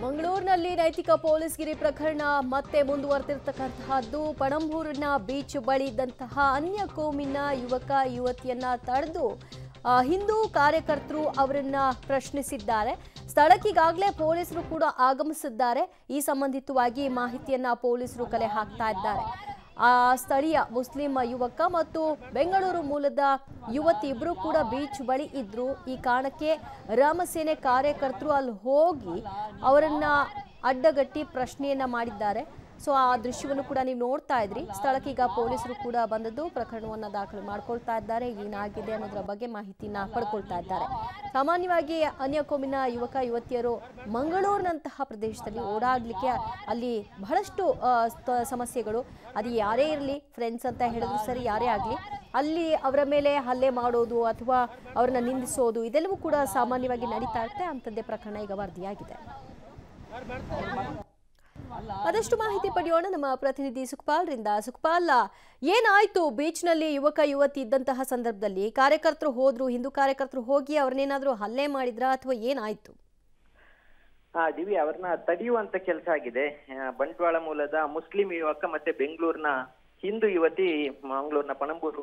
ಮಂಗಳೂರಿನಲ್ಲಿ ನೈತಿಕ ಪೊಲೀಸ್ಗಿರಿ ಪ್ರಕರಣ ಮತ್ತೆ ಮುಂದುವರೆದಿರ್ತಕ್ಕಂತಹದ್ದು ಪಣಂಬೂರಿನ ಬೀಚ್ ಬಳಿ ಇದ್ದಂತಹ ಅನ್ಯ ಕೋಮಿನ ಯುವಕ ಯುವತಿಯನ್ನ ತಡೆದು ಆ, ಹಿಂದೂ ಕಾರ್ಯಕರ್ತರು ಅವರನ್ನ ಪ್ರಶ್ನಿಸಿದ್ದಾರೆ ಸ್ಥಳಕ್ಕೀಗಾಗಲೇ ಪೊಲೀಸರು ಕೂಡ ಆಗಮಿಸಿದ್ದಾರೆ ಈ ಸಂಬಂಧಿತವಾಗಿ ಮಾಹಿತಿಯನ್ನ ಪೊಲೀಸರು ಕಲೆ ಹಾಕ್ತಾ ಇದ್ದಾರೆ ಆ ಸ್ಥಳೀಯ ಮುಸ್ಲಿಂ ಯುವಕ ಮತ್ತು ಬೆಂಗಳೂರು ಮೂಲದ ಯುವತಿ ಇಬ್ಬರು ಕೂಡ ಬೀಚ್ ಬಳಿ ಇದ್ರು ಈ ಕಾರಣಕ್ಕೆ ರಾಮಸೇನೆ ಕಾರ್ಯಕರ್ತರು ಅಲ್ಲಿ ಹೋಗಿ ಅವರನ್ನ ಅಡ್ಡಗಟ್ಟಿ ಪ್ರಶ್ನೆಯನ್ನ ಮಾಡಿದ್ದಾರೆ ಸೊ ಆ ದೃಶ್ಯವನ್ನು ಕೂಡ ನೀವು ನೋಡ್ತಾ ಇದ್ರಿ ಸ್ಥಳಕ್ಕೆ ಈಗ ಪೊಲೀಸರು ಕೂಡ ಬಂದದ್ದು ಪ್ರಕರಣವನ್ನ ದಾಖಲು ಮಾಡ್ಕೊಳ್ತಾ ಇದ್ದಾರೆ ಏನಾಗಿದೆ ಅನ್ನೋದ್ರ ಬಗ್ಗೆ ಮಾಹಿತಿನ ಪಡ್ಕೊಳ್ತಾ ಇದ್ದಾರೆ ಸಾಮಾನ್ಯವಾಗಿ ಅನ್ಯಕೋಮಿನ ಯುವಕ ಯುವತಿಯರು ಮಂಗಳೂರಿನಂತಹ ಪ್ರದೇಶದಲ್ಲಿ ಓಡಾಡ್ಲಿಕ್ಕೆ ಅಲ್ಲಿ ಬಹಳಷ್ಟು ಆ, ತ- ಸಮಸ್ಯೆಗಳು ಅದು ಯಾರೇ ಇರಲಿ ಫ್ರೆಂಡ್ಸ್ ಅಂತ ಹೇಳಿದ್ರು ಸರಿ ಯಾರೇ ಆಗಲಿ ಅಲ್ಲಿ ಅವರ ಮೇಲೆ ಹಲ್ಲೆ ಮಾಡೋದು ಅಥವಾ ಅವ್ರನ್ನ ನಿಂದಿಸೋದು ಇದೆಲ್ಲವೂ ಕೂಡ ಸಾಮಾನ್ಯವಾಗಿ ನಡೀತಾ ಇರುತ್ತೆ ಅಂಥದ್ದೇ ಪ್ರಕರಣ ಈಗ ವರದಿಯಾಗಿದೆ ಅದಷ್ಟು ಮಾಹಿತಿ ಪಡೆಯೋಣ ನಮ್ಮ ಪ್ರತಿನಿಧಿ ಸುಖಪಾಲ್ರಿಂದ ಸುಖಪಾಲ್ ಏನಾಯ್ತು ಬೀಚ್ನಲ್ಲಿ ಯುವಕ ಯುವತಿ ಇದ್ದಂತಹ ಸಂದರ್ಭದಲ್ಲಿ ಕಾರ್ಯಕರ್ತರು ಹೋದ್ರು ಹಿಂದೂ ಕಾರ್ಯಕರ್ತರು ಹೋಗಿ ಅವ್ರನ್ನೇನಾದ್ರೂ ಹಲ್ಲೆ ಮಾಡಿದ್ರಾ ಅಥವಾ ಏನಾಯ್ತು ಆ ದಿವ್ಯ ಅವ್ರನ್ನ ತಡೆಯುವಂತ ಕೆಲಸ ಆಗಿದೆ ಆ, ಬಂಟ್ವಾಳ ಮೂಲದ ಮುಸ್ಲಿಂ ಯುವಕ ಮತ್ತೆ ಬೆಂಗಳೂರಿನ ಹಿಂದೂ ಯುವತಿ ಮಂಗಳೂರಿನ ಪಣಂಬೂರು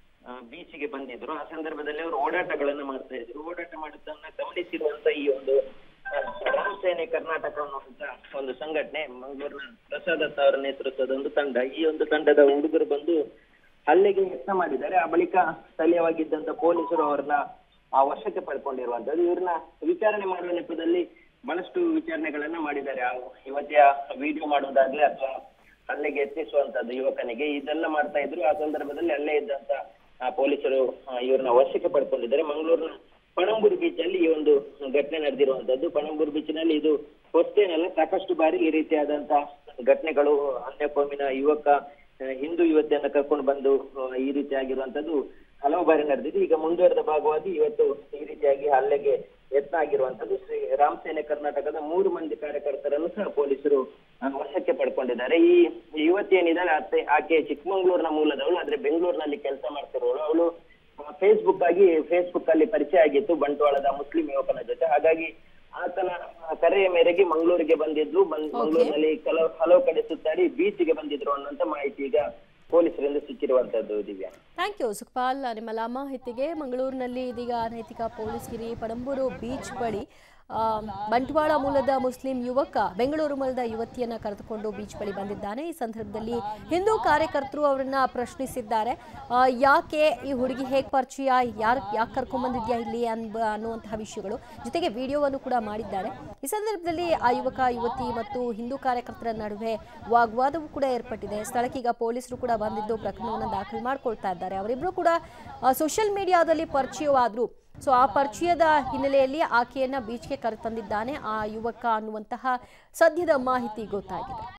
ಬೀಚ್ಗೆ ಬಂದಿದ್ರು ಆ ಸಂದರ್ಭದಲ್ಲಿ ಅವರು ಓಡಾಟಗಳನ್ನ ಮಾಡ್ತಾ ಇದ್ರು ಓಡಾಟ ಮಾಡಿದ್ದನ್ನ ಗಮನಿಸಿರುವಂತ ಈ ಒಂದು ಆ, ರಾಮ್ ಸೇನೆ ಕರ್ನಾಟಕ ಅನ್ನುವಂತ ಒಂದು ಸಂಘಟನೆ ಮಂಗಳೂರಿನ ಪ್ರಸಾದ್ ದತ್ತ ಅವರ ನೇತೃತ್ವದ ಒಂದು ತಂಡ ಈ ಒಂದು ತಂಡದ ಹುಡುಗರು ಬಂದು ಹಲ್ಲೆಗೆ ಯತ್ನ ಮಾಡಿದ್ದಾರೆ ಆ ಬಳಿಕ ಸ್ಥಳೀಯವಾಗಿದ್ದಂತ ಪೊಲೀಸರು ಅವರನ್ನ ಆ ವಶಕ್ಕೆ ಪಡ್ಕೊಂಡಿರುವಂತದ್ದು ಇವ್ರನ್ನ ವಿಚಾರಣೆ ಮಾಡುವ ನೆಪದಲ್ಲಿ ಬಹಳಷ್ಟು ವಿಚಾರಣೆಗಳನ್ನ ಮಾಡಿದ್ದಾರೆ ಆ ಯುವತಿಯ ವಿಡಿಯೋ ಮಾಡುವುದಾಗ್ಲಿ ಅಥವಾ ಹಲ್ಲೆಗೆ ಯತ್ನಿಸುವಂತದ್ದು ಯುವಕನಿಗೆ ಇದೆಲ್ಲ ಮಾಡ್ತಾ ಇದ್ರು ಆ ಸಂದರ್ಭದಲ್ಲಿ ಅಲ್ಲೇ ಇದ್ದಂತ ಆ ಪೊಲೀಸರು ಆ, ಇವ್ರನ್ನ ವಶಕ್ಕೆ ಪಡ್ಕೊಂಡಿದ್ದಾರೆ ಮಂಗಳೂರಿನ ಪಣಂಬೂರು ಬೀಚ್ ಅಲ್ಲಿ ಈ ಒಂದು ಘಟನೆ ನಡೆದಿರುವಂತದ್ದು ಪಣಂಬೂರು ಬೀಚ್ ನಲ್ಲಿ ಇದು ಹೊಸ್ತೇನಲ್ಲ ಸಾಕಷ್ಟು ಬಾರಿ ಈ ರೀತಿಯಾದಂತ ಘಟನೆಗಳು ಅನ್ಯ ಕೋಮಿನ ಯುವಕ ಆ, ಹಿಂದೂ ಯುವತಿಯನ್ನ ಕರ್ಕೊಂಡು ಬಂದು ಆ, ಈ ರೀತಿ ಆಗಿರುವಂತದ್ದು ಹಲವು ಬಾರಿ ನಡೆದಿದೆ ಈಗ ಮುಂದುವರೆದ ಭಾಗವಾಗಿ ಇವತ್ತು ಈ ರೀತಿಯಾಗಿ ಹಲ್ಲೆಗೆ ಯತ್ನ ಆಗಿರುವಂತದ್ದು ಶ್ರೀ ರಾಮ್ ಸೇನೆ ಕರ್ನಾಟಕದ ಮೂರು ಮಂದಿ ಕಾರ್ಯಕರ್ತರನ್ನು ಸಹ ಪೊಲೀಸರು ಆ, ವಶಕ್ಕೆ ಪಡ್ಕೊಂಡಿದ್ದಾರೆ ಈ ಯುವತಿ ಏನಿದ್ದಾಳೆ ಆಕೆ ಆಕೆ ಚಿಕ್ಕಮಂಗ್ಳೂರಿನ ಮೂಲದವಳು ಆದ್ರೆ ಬೆಂಗಳೂರಿನಲ್ಲಿ ಕೆಲಸ ಮಾಡ್ತಿರೋಳು ಅವಳು ಫೇಸ್ಬುಕ್ ಆಗಿ ಫೇಸ್ಬುಕ್ ಅಲ್ಲಿ ಪರಿಚಯ ಆಗಿತ್ತು ಬಂಟ್ವಾಳದ ಮುಸ್ಲಿಂ ಯುವಕನ ಜೊತೆ ಹಾಗಾಗಿ ಆತನ ಆ, ಕರೆಯ ಮೇರೆಗೆ ಮಂಗಳೂರಿಗೆ ಬಂದಿದ್ರು ಬಂದ್ ಮಂಗಳೂರಿನಲ್ಲಿ ಕೆಲವು ಹಲವು ಕಡೆ ಸುತ್ತಾಡಿ ಬೀಚ್ಗೆ ಬಂದಿದ್ರು ಅನ್ನುವಂತ ಮಾಹಿತಿ ಈಗ ಪೊಲೀಸರಿಂದ ಸಿಕ್ಕಿರುವಂತದ್ದು ದಿವ್ಯಾ ಥ್ಯಾಂಕ್ ಯು ಸುಖಪಾಲ್ ನಿಮ್ಮೆಲ್ಲ ಮಾಹಿತಿಗೆ ಮಂಗಳೂರಿನಲ್ಲಿ ಇದೀಗ ನೈತಿಕ ಪೊಲೀಸ್ಗಿರಿ ಪಡಂಬೂರು ಬೀಚ್ ಬಳಿ ಆ, ಬಂಟ್ವಾಳ ಮೂಲದ ಮುಸ್ಲಿಂ ಯುವಕ ಬೆಂಗಳೂರು ಮೂಲದ ಯುವತಿಯನ್ನ ಕರೆದುಕೊಂಡು ಬೀಚ್ ಬಳಿ ಬಂದಿದ್ದಾನೆ ಈ ಸಂದರ್ಭದಲ್ಲಿ ಹಿಂದೂ ಕಾರ್ಯಕರ್ತರು ಅವರನ್ನ ಪ್ರಶ್ನಿಸಿದ್ದಾರೆ ಆ, ಯಾಕೆ ಈ ಹುಡುಗಿ ಹೇಗೆ ಪರಿಚಯ ಯಾರು ಯಾಕೆ ಕರ್ಕೊಂಡ್ಬಂದಿದ್ಯಾ ಇಲ್ಲಿ ಅನ್ಬ ಅನ್ನುವಂತಹ ವಿಷಯಗಳು ಜೊತೆಗೆ ವಿಡಿಯೋವನ್ನು ಕೂಡ ಮಾಡಿದ್ದಾರೆ ಈ ಸಂದರ್ಭದಲ್ಲಿ ಆ ಯುವಕ ಯುವತಿ ಮತ್ತು ಹಿಂದೂ ಕಾರ್ಯಕರ್ತರ ನಡುವೆ ವಾಗ್ವಾದವೂ ಕೂಡ ಏರ್ಪಟ್ಟಿದೆ ಸ್ಥಳಕ್ಕೆ ಈಗ ಪೊಲೀಸರು ಕೂಡ ಬಂದಿದ್ದು ಪ್ರಕರಣವನ್ನು ದಾಖಲು ಮಾಡ್ಕೊಳ್ತಾ ಇದ್ದಾರೆ ಅವರಿಬ್ಬರು ಕೂಡ ಸೋಷಿಯಲ್ ಮೀಡಿಯಾದಲ್ಲಿ ಪರಿಚಯವಾದ್ರು ಸೊ ಆ ಪರಿಚಯದ ಹಿನ್ನೆಲೆಯಲ್ಲಿ ಆಕೆಯನ್ನ ಬೀಚ್ಗೆ ಕರೆತಂದಿದ್ದಾನೆ ಆ ಯುವಕ ಅನ್ನುವಂತಹ ಸದ್ಯದ ಮಾಹಿತಿ ಗೊತ್ತಾಗಿದೆ